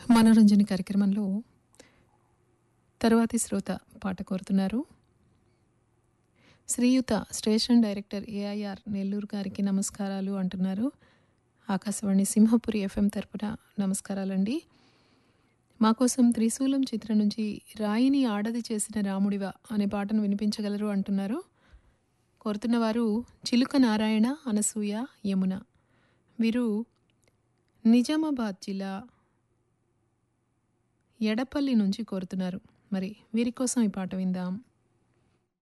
మనోరంజన కార్యక్రమంలో తరువాతి శ్రోత పాట కోరుతున్నారు శ్రీయుత స్టేషన్ డైరెక్టర్ ఏఐఆర్ నెల్లూరు గారికి నమస్కారాలు అంటున్నారు ఆకాశవాణి సింహపురి ఎఫ్ఎం తరపున నమస్కారాలండి మా కోసం త్రిశూలం చిత్రం నుంచి రాయిని ఆడది చేసిన రాముడివా అనే పాటను వినిపించగలరు అంటున్నారు కోరుతున్న వారు చిలుక నారాయణ అనసూయ యమున వీరు నిజామాబాద్ జిల్లా ఎడపల్లి నుంచి కోరుతున్నారు మరి వీరి కోసం ఈ పాట విందాం